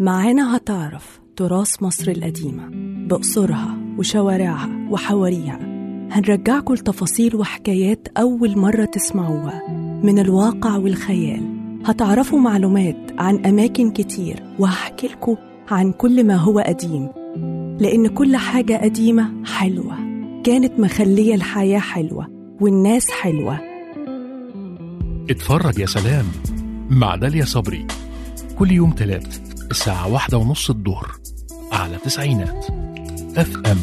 معانا هتعرف تراث مصر القديمة بقصرها وشوارعها وحواريها هنرجعكم لتفاصيل وحكايات أول مرة تسمعوها من الواقع والخيال هتعرفوا معلومات عن أماكن كتير وهحكي لكم عن كل ما هو قديم لأن كل حاجة قديمة حلوة كانت مخلية الحياة حلوة والناس حلوة اتفرج يا سلام مع داليا صبري كل يوم تلات الساعة واحدة ونص الظهر على تسعينات اف ام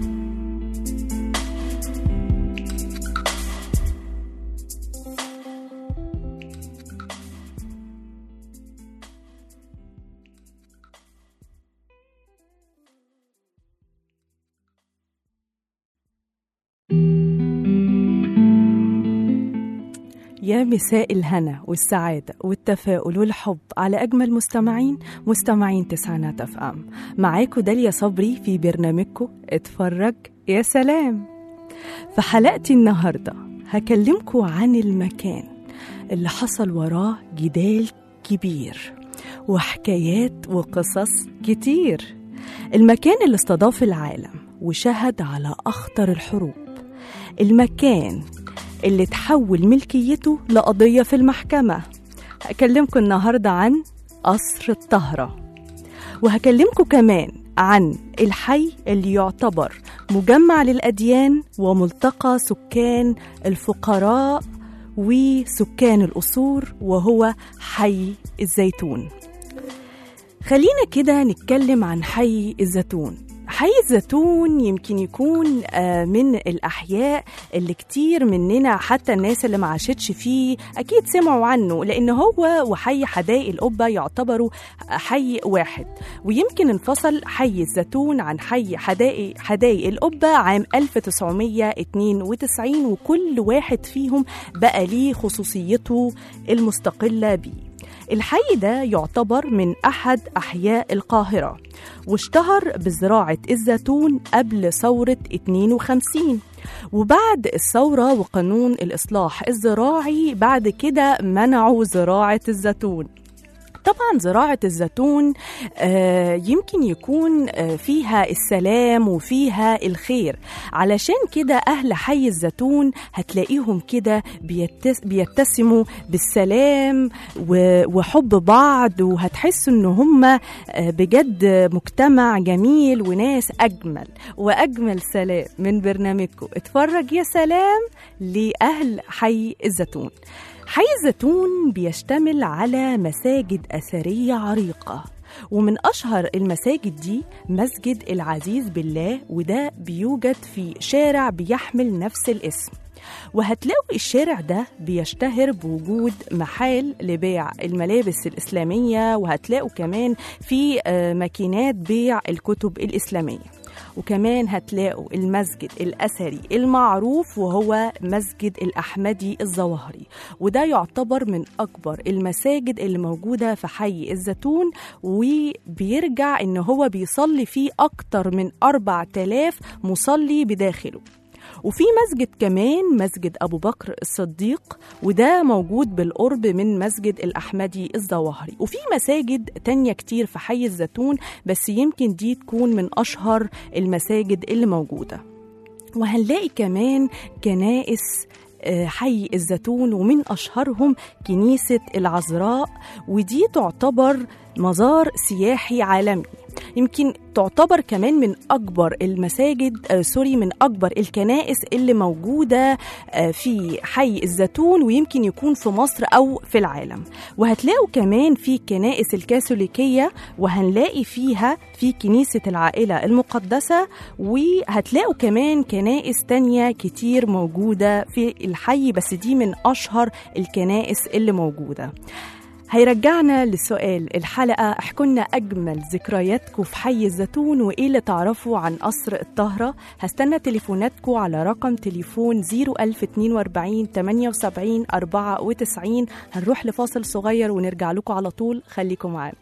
يا مساء الهنا والسعادة والتفاؤل والحب على أجمل مستمعين مستمعين تسعينات اف ام معاكم داليا صبري في برنامجكم اتفرج يا سلام في حلقتي النهاردة هكلمكم عن المكان اللي حصل وراه جدال كبير وحكايات وقصص كتير المكان اللي استضاف العالم وشهد على أخطر الحروب المكان اللي تحول ملكيته لقضية في المحكمة هكلمكم النهاردة عن قصر الطهرة وهكلمكم كمان عن الحي اللي يعتبر مجمع للأديان وملتقى سكان الفقراء وسكان القصور وهو حي الزيتون خلينا كده نتكلم عن حي الزيتون حي الزيتون يمكن يكون آه، من الأحياء اللي كتير مننا حتى الناس اللي ما عاشتش فيه أكيد سمعوا عنه لأن هو وحي حدائق القبة يعتبروا حي واحد ويمكن انفصل حي الزيتون عن حي حدائق حدائق القبة عام 1992 وكل واحد فيهم بقى ليه خصوصيته المستقلة بيه الحي ده يعتبر من أحد أحياء القاهرة واشتهر بزراعة الزيتون قبل ثورة 52 وبعد الثورة وقانون الإصلاح الزراعي بعد كده منعوا زراعة الزيتون طبعا زراعة الزيتون آه، يمكن يكون آه، فيها السلام وفيها الخير علشان كده أهل حي الزيتون هتلاقيهم كده بيتس بيتسموا بالسلام و- وحب بعض وهتحسوا إن هم آه، بجد مجتمع جميل وناس أجمل وأجمل سلام من برنامجكم اتفرج يا سلام لأهل حي الزيتون حي الزيتون بيشتمل على مساجد أثرية عريقة ومن أشهر المساجد دي مسجد العزيز بالله وده بيوجد في شارع بيحمل نفس الاسم وهتلاقوا الشارع ده بيشتهر بوجود محال لبيع الملابس الإسلامية وهتلاقوا كمان في آه، ماكينات بيع الكتب الإسلامية وكمان هتلاقوا المسجد الأثري المعروف وهو مسجد الأحمدي الظواهري وده يعتبر من أكبر المساجد اللي موجودة في حي الزيتون وبيرجع إن هو بيصلي فيه أكتر من 4000 مصلي بداخله وفي مسجد كمان مسجد أبو بكر الصديق وده موجود بالقرب من مسجد الأحمدي الظواهري وفي مساجد تانية كتير في حي الزيتون بس يمكن دي تكون من أشهر المساجد اللي موجودة وهنلاقي كمان كنائس آه، حي الزيتون ومن أشهرهم كنيسة العذراء ودي تعتبر مزار سياحي عالمي يمكن تعتبر كمان من أكبر المساجد آه سوري من أكبر الكنائس اللي موجودة آه في حي الزيتون ويمكن يكون في مصر أو في العالم وهتلاقوا كمان في كنائس الكاثوليكية وهنلاقي فيها في كنيسة العائلة المقدسة وهتلاقوا كمان كنائس تانية كتير موجودة في الحي بس دي من أشهر الكنائس اللي موجودة هيرجعنا لسؤال الحلقة احكوا لنا أجمل ذكرياتكم في حي الزيتون وإيه اللي تعرفوا عن قصر الطهرة هستنى تليفوناتكم على رقم تليفون 01042 78 94 هنروح لفاصل صغير ونرجع لكم على طول خليكم معانا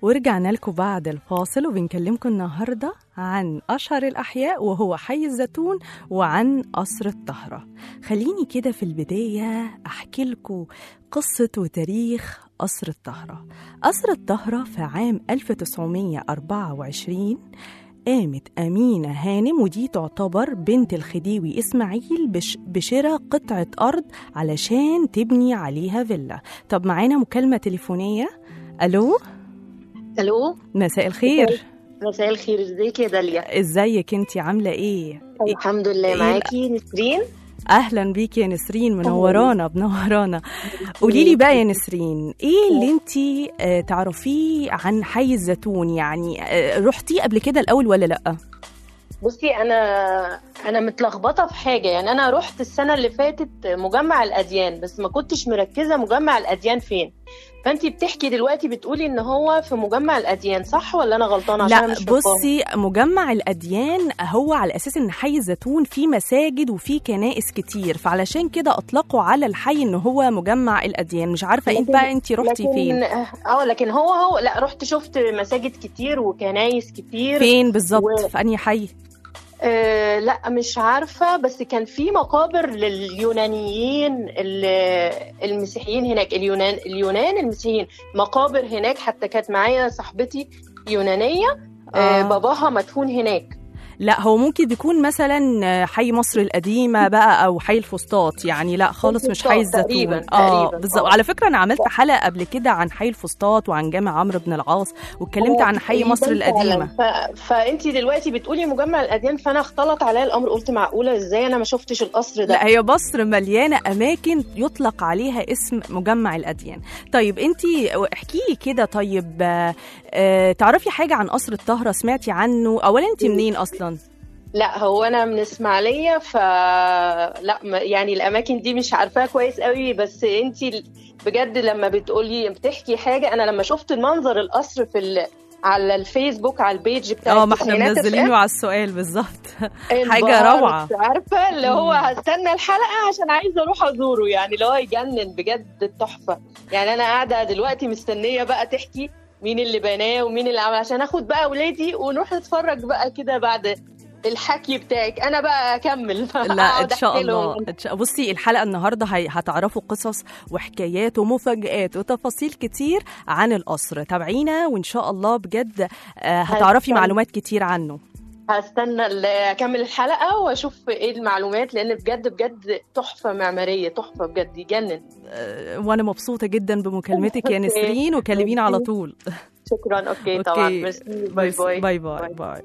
ورجعنا لكم بعد الفاصل وبنكلمكم النهارده عن أشهر الأحياء وهو حي الزيتون وعن قصر الطهرة خليني كده في البداية أحكي لكم قصة وتاريخ قصر الطهرة قصر الطهرة في عام 1924 قامت أمينة هانم ودي تعتبر بنت الخديوي إسماعيل بش بشراء قطعة أرض علشان تبني عليها فيلا طب معانا مكالمة تليفونية ألو الو مساء الخير مساء الخير ازيك يا داليا ازيك انتي عاملة ايه؟ الحمد لله إيه معاكي نسرين اهلا بيكي يا نسرين منورانا بنورانا قولي لي بقى يا نسرين ايه اللي انتي آه، تعرفيه عن حي الزيتون يعني آه، رحتيه قبل كده الاول ولا لا بصي انا انا متلخبطه في حاجه يعني انا رحت السنه اللي فاتت مجمع الاديان بس ما كنتش مركزه مجمع الاديان فين فانتي بتحكي دلوقتي بتقولي ان هو في مجمع الاديان صح ولا انا غلطانه عشان لا أنا مش فاهمة. بصي مجمع الاديان هو على اساس ان حي الزيتون فيه مساجد وفيه كنائس كتير فعلشان كده اطلقوا على الحي ان هو مجمع الاديان مش عارفه انت لكن- بقى انت رحتي لكن فين اه لكن هو هو لا رحت شفت مساجد كتير وكنايس كتير فين بالظبط و- في انهي حي آه لا مش عارفة بس كان في مقابر لليونانيين ال- المسيحيين هناك اليونان اليونان المسيحيين مقابر هناك حتى كانت معايا صاحبتي يونانية آه. آه. باباها مدفون هناك لا هو ممكن يكون مثلا حي مصر القديمه بقى او حي الفسطاط يعني لا خالص مش حي الفسطاط الزيتون تقريباً، اه تقريباً، بالظبط آه. على فكره انا عملت حلقه قبل كده عن حي الفسطاط وعن جامع عمرو بن العاص واتكلمت عن حي مصر تقريباً القديمه فعلاً. ف... فانتي دلوقتي بتقولي مجمع الاديان فانا اختلط عليا الامر قلت معقوله ازاي انا ما شفتش القصر ده لا هي مصر مليانه اماكن يطلق عليها اسم مجمع الاديان طيب انت احكي لي كده طيب آه، آه، تعرفي حاجه عن قصر الطهره سمعتي عنه اولا انت منين اصلا لا هو انا من اسماعيليه ف لا ما- يعني الاماكن دي مش عارفاها كويس قوي بس انتي بجد لما بتقولي بتحكي حاجه انا لما شفت المنظر القصر في ال... على الفيسبوك على البيج بتاع اه ما احنا التسعينات منزلينه على السؤال بالظبط انبهرت. حاجة روعة. عارفه اللي هو هستنى الحلقه عشان عايزه اروح ازوره يعني اللي هو يجنن بجد تحفه يعني انا قاعده دلوقتي مستنيه بقى تحكي مين اللي بناه ومين اللي عمل عشان اخد بقى اولادي ونروح نتفرج بقى كده بعد الحكي بتاعك انا بقى اكمل لا أقعد ان شاء أحكي الله لهم. إن شاء- بصي الحلقه النهارده هي- هتعرفوا قصص وحكايات ومفاجآت وتفاصيل كتير عن القصر تابعينا وان شاء الله بجد آه، هتعرفي هستنى. معلومات كتير عنه هستنى ال- اكمل الحلقه واشوف ايه المعلومات لان بجد بجد تحفه معماريه تحفه بجد يجنن آه، وانا مبسوطه جدا بمكالمتك يا أوكي. نسرين وكلمينا على طول شكرا اوكي طبعا ميرسي باي باي باي باي باي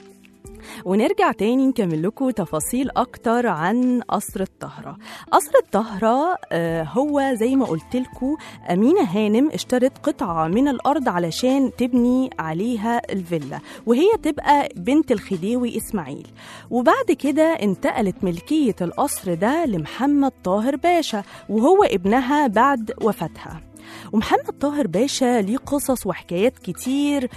ونرجع تاني نكمل لكم تفاصيل أكتر عن قصر الطهرة قصر الطهرة آه، هو زي ما قلت لكم أمينة هانم اشترت قطعة من الأرض علشان تبني عليها الفيلا وهي تبقى بنت الخديوي إسماعيل وبعد كده انتقلت ملكية القصر ده لمحمد طاهر باشا وهو ابنها بعد وفاتها ومحمد طاهر باشا ليه قصص وحكايات كتير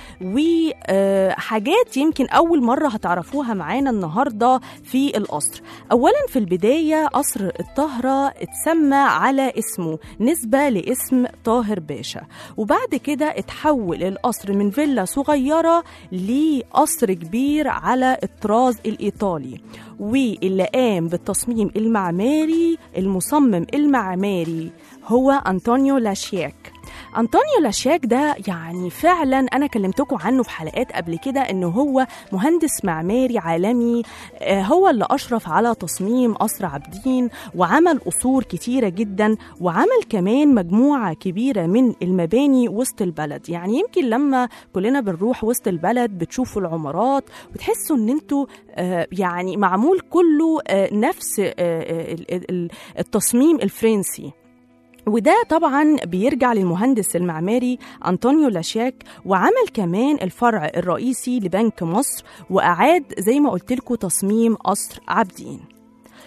وحاجات يمكن أول مرة هتعرفوها معانا النهاردة في القصر أولا في البداية قصر الطهرة اتسمى على اسمه نسبة لاسم طاهر باشا وبعد كده اتحول القصر من فيلا صغيرة لقصر كبير على الطراز الإيطالي واللي قام بالتصميم المعماري المصمم المعماري هو أنطونيو لاشياك أنطونيو لاشياك ده يعني فعلا أنا كلمتكم عنه في حلقات قبل كده إنه هو مهندس معماري عالمي آه، هو اللي أشرف على تصميم قصر عابدين وعمل قصور كتيرة جدا وعمل كمان مجموعة كبيرة من المباني وسط البلد يعني يمكن لما كلنا بنروح وسط البلد بتشوفوا العمارات وتحسوا إن انتوا آه، يعني معمول كله آه، نفس آه، آه، ال- ال- التصميم الفرنسي وده طبعا بيرجع للمهندس المعماري أنطونيو لاشاك وعمل كمان الفرع الرئيسي لبنك مصر وأعاد زي ما قلت لكم تصميم قصر عابدين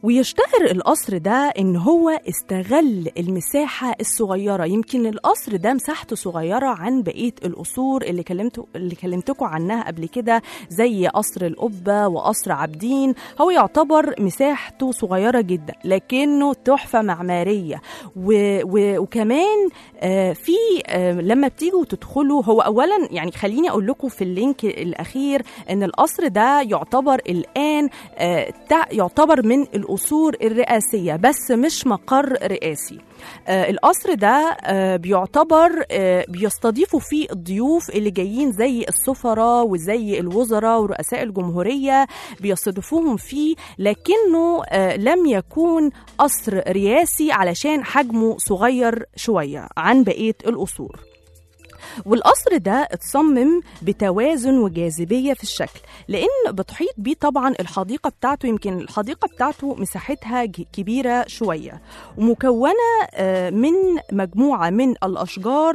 ويشتهر القصر ده ان هو استغل المساحه الصغيره يمكن القصر ده مساحته صغيره عن بقيه القصور اللي كلمت اللي كلمتكم عنها قبل كده زي قصر القبه وقصر عابدين هو يعتبر مساحته صغيره جدا لكنه تحفه معماريه و و وكمان آه في آه لما بتيجوا تدخلوا هو اولا يعني خليني اقول لكم في اللينك الاخير ان القصر ده يعتبر الان آه تع- يعتبر من القصور الرئاسيه بس مش مقر رئاسي آه القصر ده آه بيعتبر آه بيستضيفوا فيه الضيوف اللي جايين زي السفراء وزي الوزراء ورؤساء الجمهورية بيستضيفوهم فيه لكنه آه لم يكون قصر رئاسي علشان حجمه صغير شوية عن بقية القصور والقصر ده اتصمم بتوازن وجاذبية في الشكل لأن بتحيط بيه طبعا الحديقة بتاعته يمكن الحديقة بتاعته مساحتها ج- كبيرة شوية ومكونة آه، من مجموعة من الأشجار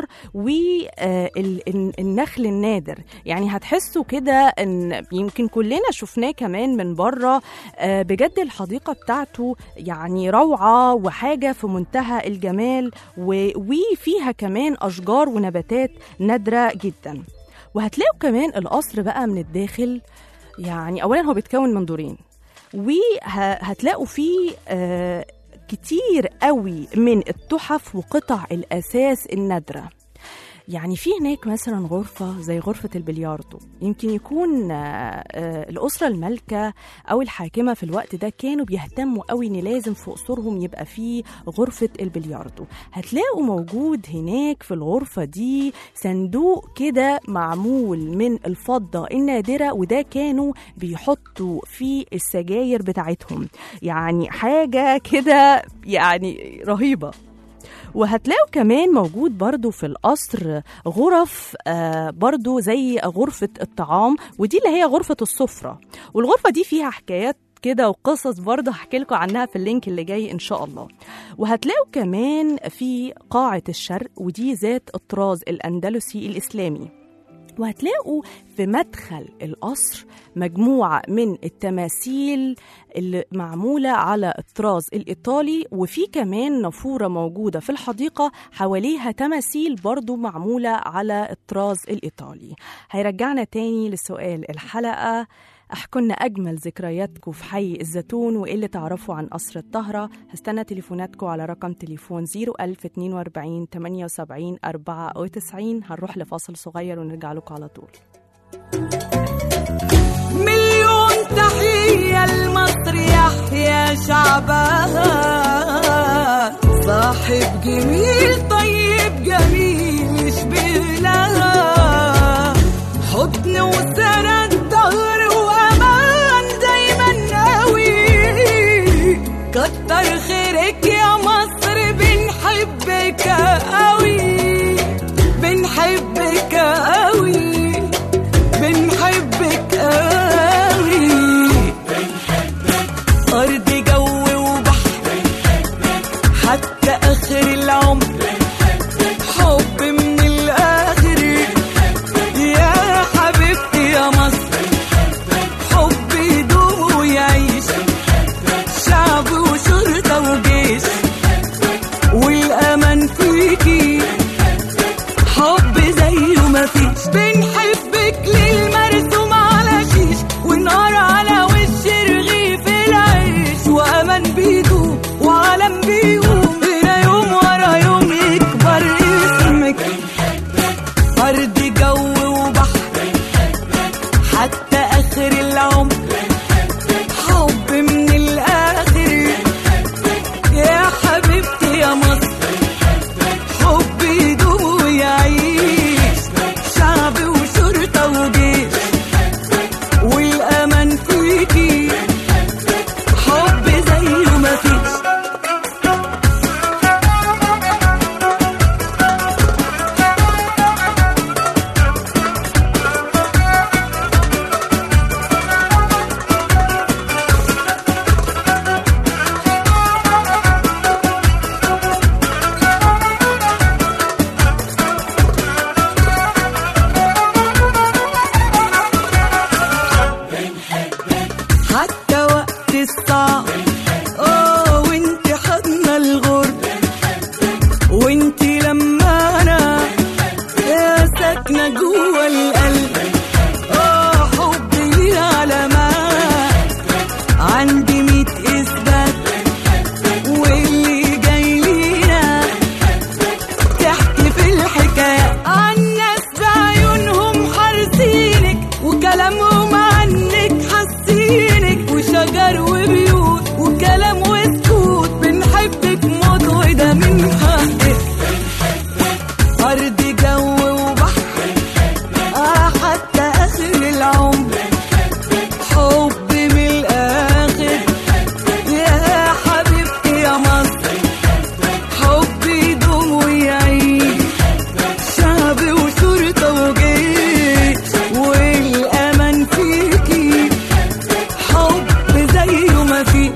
والنخل النادر يعني هتحسوا كده ان يمكن كلنا شفناه كمان من بره آه، بجد الحديقة بتاعته يعني روعة وحاجة في منتهى الجمال و- وفيها كمان أشجار ونباتات نادرة جدا وهتلاقوا كمان القصر بقى من الداخل يعني أولا هو بيتكون من دورين وهتلاقوا فيه آه، كتير قوي من التحف وقطع الأساس النادرة يعني في هناك مثلا غرفة زي غرفة البلياردو يمكن يكون آه، آه، الأسرة المالكة أو الحاكمة في الوقت ده كانوا بيهتموا قوي إن لازم في قصورهم يبقى فيه غرفة البلياردو هتلاقوا موجود هناك في الغرفة دي صندوق كده معمول من الفضة النادرة وده كانوا بيحطوا فيه السجاير بتاعتهم يعني حاجة كده يعني رهيبة وهتلاقوا كمان موجود برضو في القصر غرف آه برضو زي غرفة الطعام ودي اللي هي غرفة السفرة والغرفة دي فيها حكايات كده وقصص برضه هحكي لكم عنها في اللينك اللي جاي ان شاء الله وهتلاقوا كمان في قاعة الشرق ودي ذات الطراز الأندلسي الإسلامي وهتلاقوا في مدخل القصر مجموعة من التماثيل اللي معمولة على الطراز الإيطالي وفي كمان نافورة موجودة في الحديقة حواليها تماثيل برضو معمولة على الطراز الإيطالي هيرجعنا تاني لسؤال الحلقة احكوا لنا اجمل ذكرياتكم في حي الزيتون وايه اللي تعرفوا عن قصر الطهره هستنى تليفوناتكم على رقم تليفون 01042 78 94 هنروح لفاصل صغير ونرجع لكم على طول مليون تحية لمصر يحيى شعبها صاحب جميل طيب جميل يشبه لها حضن وسند ظهر وأمان دايما قوي كتر خيرك يا مصر بنحبك قوي بنحبك قوي بنحبك قوي أرض جو وبحر حتى آخر العمر حب من الآخر يا حبيبتي يا مصر حب يدوم ويعيش شعب وشرطة وجيش والأمان فيكي حب زيه مفيش بنحبك للمرسوم على شيش والنار على وش رغيف العيش وامان بيدوم وعالم بيقوم هنا يوم ورا يوم يكبر اسمك ارض جو وبحر حتى اخر العمر حب من الاخر يا حبيبتي يا مصر حب يدوم ويعيش شعب وشرطة وجيش والأمان فيكي حب زيه مفيش بينا جوه القلب اه حبي ليه علامات عندي ميت اثبات واللي جاي لينا تحكي في الحكاية عن ناس بعيونهم حارسينك وكلامهم عنك حاسينك وشجر وبيوت وكلام وسكوت بنحبك موت وده من حقك أرض جو وبحر آه حتى آخر العمر حب من الآخر يا حبيبتي يا مصر حبي يدوم ويعيش شعب وشرطة وجيش والأمان فيكي حب زيه ما فيش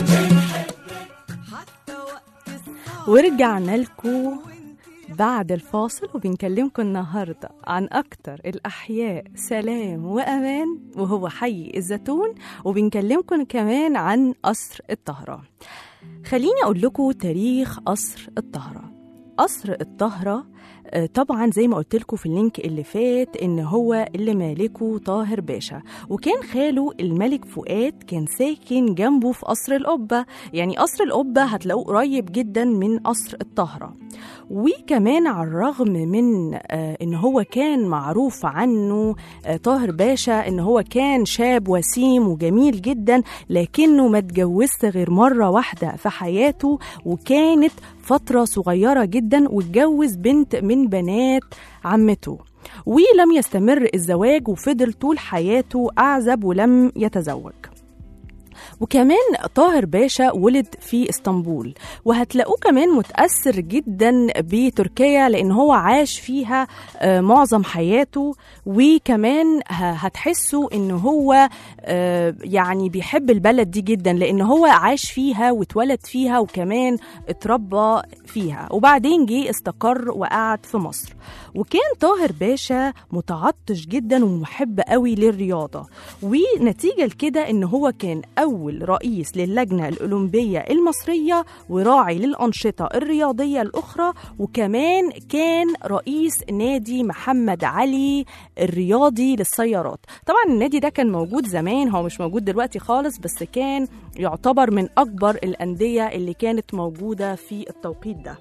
حتى وقت ورجعنا لكم بعد الفاصل وبنكلمكم النهاردة عن أكتر الأحياء سلام وأمان وهو حي الزيتون وبنكلمكم كمان عن قصر الطهرة خليني أقول لكم تاريخ قصر الطهرة قصر الطهرة آه، طبعا زي ما قلت لكم في اللينك اللي فات ان هو اللي مالكه طاهر باشا وكان خاله الملك فؤاد كان ساكن جنبه في قصر القبه يعني قصر القبه هتلاقوه قريب جدا من قصر الطهره وكمان على الرغم من آه، ان هو كان معروف عنه آه، طاهر باشا ان هو كان شاب وسيم وجميل جدا لكنه ما اتجوزش غير مره واحده في حياته وكانت فتره صغيره جدا واتجوز بنت من بنات عمته ولم يستمر الزواج وفضل طول حياته اعزب ولم يتزوج وكمان طاهر باشا ولد في اسطنبول وهتلاقوه كمان متأثر جدا بتركيا لأن هو عاش فيها آه، معظم حياته وكمان ه- هتحسوا إن هو آه، يعني بيحب البلد دي جدا لأن هو عاش فيها واتولد فيها وكمان اتربى فيها وبعدين جه استقر وقعد في مصر وكان طاهر باشا متعطش جدا ومحب قوي للرياضة ونتيجة لكده ان هو كان اول رئيس للجنة الاولمبية المصرية وراعي للانشطة الرياضية الاخرى وكمان كان رئيس نادي محمد علي الرياضي للسيارات طبعا النادي ده كان موجود زمان هو مش موجود دلوقتي خالص بس كان يعتبر من اكبر الاندية اللي كانت موجودة في التوقيت ده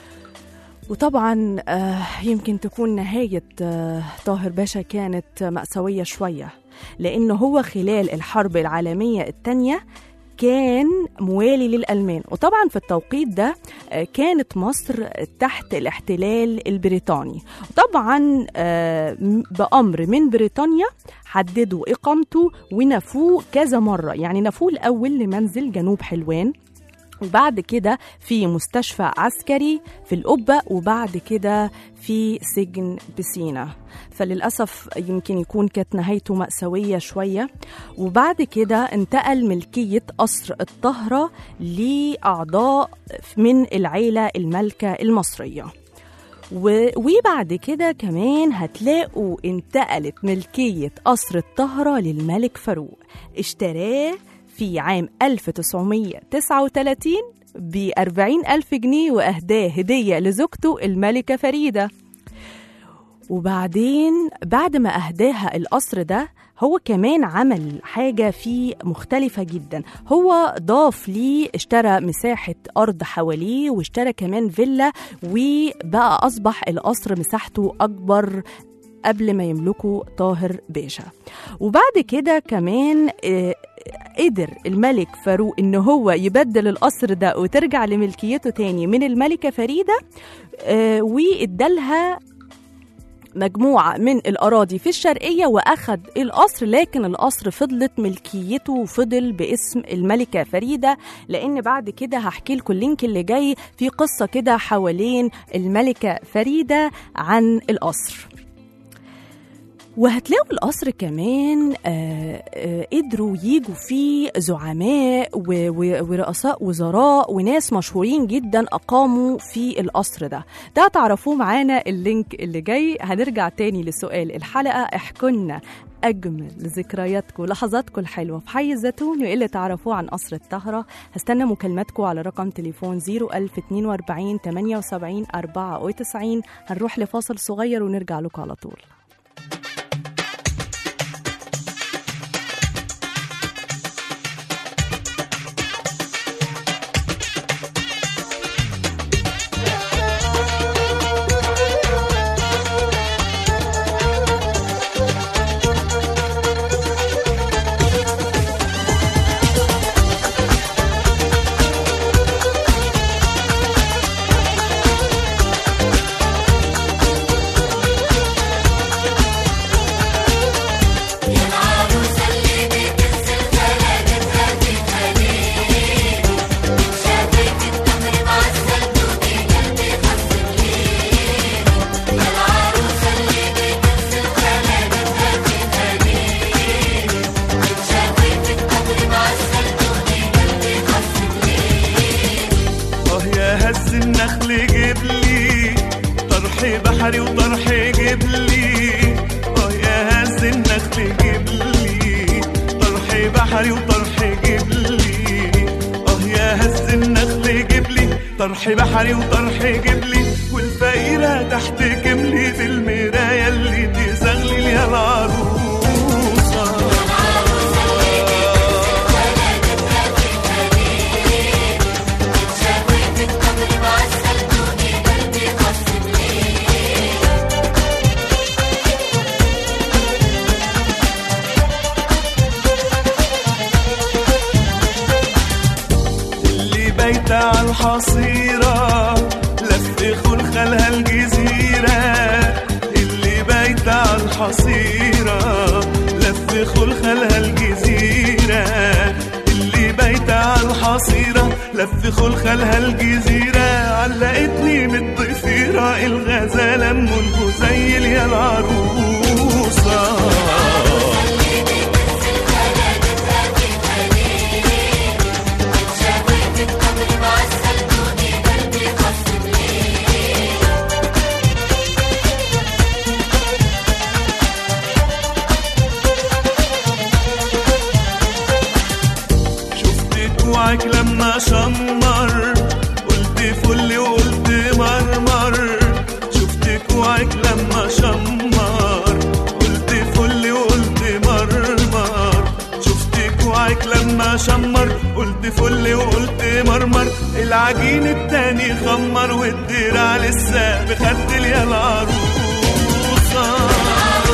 وطبعا آه، يمكن تكون نهاية آه، طاهر باشا كانت مأساوية شوية لأن هو خلال الحرب العالمية الثانية كان موالي للألمان وطبعا في التوقيت ده آه، كانت مصر تحت الاحتلال البريطاني وطبعا آه، م- بأمر من بريطانيا حددوا إقامته ونفوه كذا مرة يعني نفوه الأول لمنزل جنوب حلوان وبعد كده في مستشفى عسكري في القبة وبعد كده في سجن بسينا فللأسف يمكن يكون كانت نهايته مأساوية شوية وبعد كده انتقل ملكية قصر الطهرة لأعضاء من العيلة المالكة المصرية و- وبعد كده كمان هتلاقوا انتقلت ملكية قصر الطهرة للملك فاروق اشتراه في عام 1939 ب 40 ألف جنيه وأهداه هدية لزوجته الملكة فريدة وبعدين بعد ما أهداها القصر ده هو كمان عمل حاجة فيه مختلفة جدا هو ضاف ليه اشترى مساحة أرض حواليه واشترى كمان فيلا وبقى أصبح القصر مساحته أكبر قبل ما يملكه طاهر باشا وبعد كده كمان آه، قدر الملك فاروق ان هو يبدل القصر ده وترجع لملكيته تاني من الملكة فريدة آه، وادالها مجموعة من الأراضي في الشرقية وأخد القصر لكن القصر فضلت ملكيته وفضل باسم الملكة فريدة لأن بعد كده هحكي لكم اللينك اللي جاي في قصة كده حوالين الملكة فريدة عن القصر وهتلاقوا القصر كمان آه، آه، قدروا يجوا فيه زعماء و- و- ورؤساء وزراء وناس مشهورين جدا أقاموا في القصر ده ده تعرفوه معانا اللينك اللي جاي هنرجع تاني لسؤال الحلقة احكوا لنا أجمل ذكرياتكم ولحظاتكم الحلوة في حي الزيتون وإيه اللي تعرفوه عن قصر الطهرة هستنى مكالماتكم على رقم تليفون 01042 78 94 هنروح لفاصل صغير ونرجع لكم على طول طرح بحري وطرح جبلي والفقيرة تحت كملي في المراية اللي تزغلل يا العروسة اللي بايتة على الحصيرة لف خلخلها الجزيرة اللي بايتة على الحصيرة لف خلخلها الجزيرة اللي بايتة على الحصيرة لف خلخلها الجزيرة علقتني من الضفيرة الغزالة ام الهزيل يا العروسة شفت كوعك لما شمر قلت فل وقلت مرمر شفت كوعك لما شمر قلت فل وقلت مرمر شفت كوعك لما شمر قلت فل وقلت مرمر العجين التاني خمر والدراع لسه بخدل يا العروسه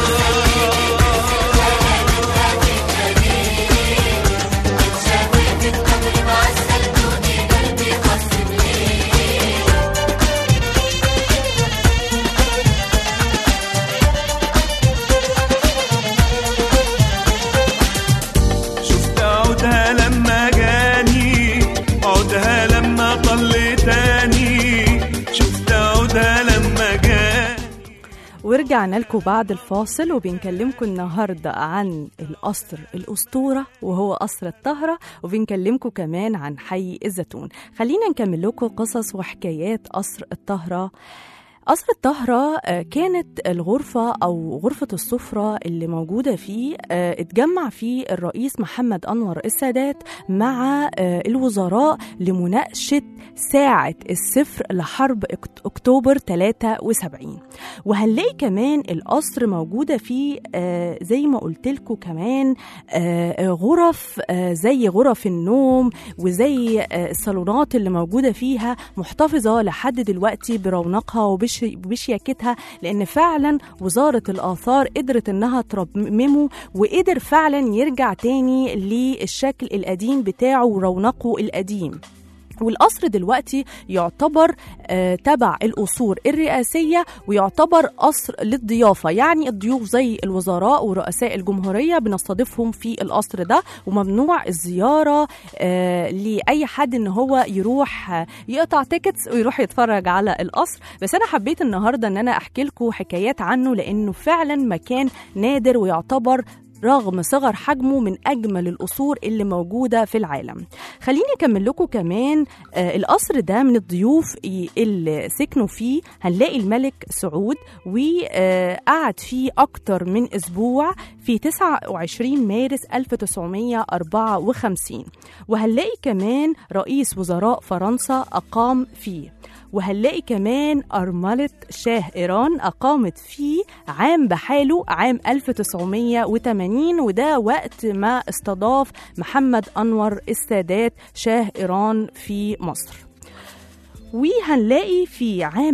شفت عودها لما جاني عودها لما طل تاني شفت عودها لما جاني ورجعنا لكم بعد الفاصل وبنكلمكم النهاردة عن القصر الأسطورة وهو قصر الطهرة وبنكلمكم كمان عن حي الزيتون خلينا نكمل لكم قصص وحكايات قصر الطهرة قصر الطهرة آه، كانت الغرفة أو غرفة السفرة اللي موجودة فيه آه، اتجمع فيه الرئيس محمد أنور السادات مع آه، الوزراء لمناقشة ساعة الصفر لحرب أكت- أكتوبر 73 وهنلاقي كمان القصر موجودة فيه آه، زي ما قلت لكم كمان آه، آه، غرف آه، زي غرف النوم وزي آه، الصالونات اللي موجودة فيها محتفظة لحد دلوقتي برونقها وبش- وبشياكتها لأن فعلا وزارة الآثار قدرت إنها ترممه وقدر فعلا يرجع تاني للشكل القديم بتاعه ورونقه القديم والقصر دلوقتي يعتبر آه، تبع الأصول الرئاسية ويعتبر قصر للضيافة يعني الضيوف زي الوزراء ورؤساء الجمهورية بنستضيفهم في القصر ده وممنوع الزيارة آه، لأي حد إن هو يروح آه، يقطع تيكتس ويروح يتفرج على القصر بس أنا حبيت النهاردة إن أنا أحكي لكم حكايات عنه لأنه فعلا مكان نادر ويعتبر رغم صغر حجمه من أجمل القصور اللي موجودة في العالم خليني أكمل لكم كمان آه القصر ده من الضيوف ي- اللي سكنوا فيه هنلاقي الملك سعود وقعد فيه أكتر من أسبوع في 29 مارس 1954 وهنلاقي كمان رئيس وزراء فرنسا أقام فيه وهنلاقي كمان أرملة شاه إيران أقامت فيه عام بحاله عام 1980 وده وقت ما استضاف محمد أنور السادات شاه إيران في مصر وهنلاقي في عام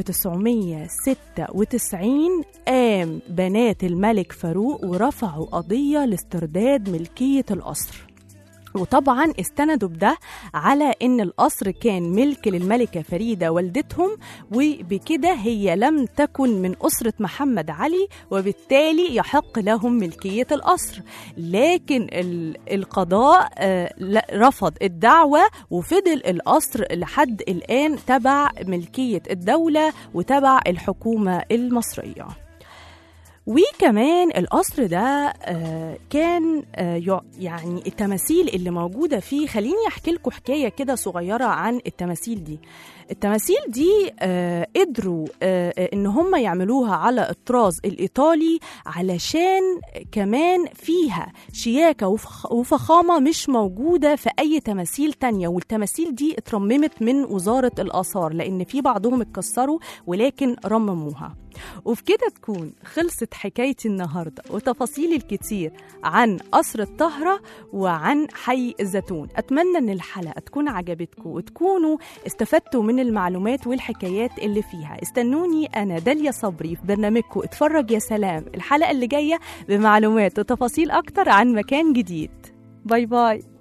1996 قام بنات الملك فاروق ورفعوا قضية لاسترداد ملكية القصر وطبعا استندوا بده على ان القصر كان ملك للملكه فريده والدتهم وبكده هي لم تكن من اسره محمد علي وبالتالي يحق لهم ملكيه القصر لكن ال- القضاء آه، لا- رفض الدعوه وفضل القصر لحد الان تبع ملكيه الدوله وتبع الحكومه المصريه وكمان القصر ده آه، كان آه، يع- يعني التماثيل اللي موجودة فيه خليني أحكي لكم حكاية كده صغيرة عن التماثيل دي التماثيل دي آه، قدروا آه، آه، ان هم يعملوها على الطراز الايطالي علشان كمان فيها شياكه وفخ- وفخامه مش موجوده في اي تماثيل تانية والتماثيل دي اترممت من وزاره الاثار لان في بعضهم اتكسروا ولكن رمموها وفي كده تكون خلصت حكايتي النهارده وتفاصيل الكتير عن قصر الطهره وعن حي الزيتون اتمنى ان الحلقه تكون عجبتكم وتكونوا استفدتوا من المعلومات والحكايات اللي فيها استنوني انا داليا صبري في برنامجكم اتفرج يا سلام الحلقه اللي جايه بمعلومات وتفاصيل اكتر عن مكان جديد باي باي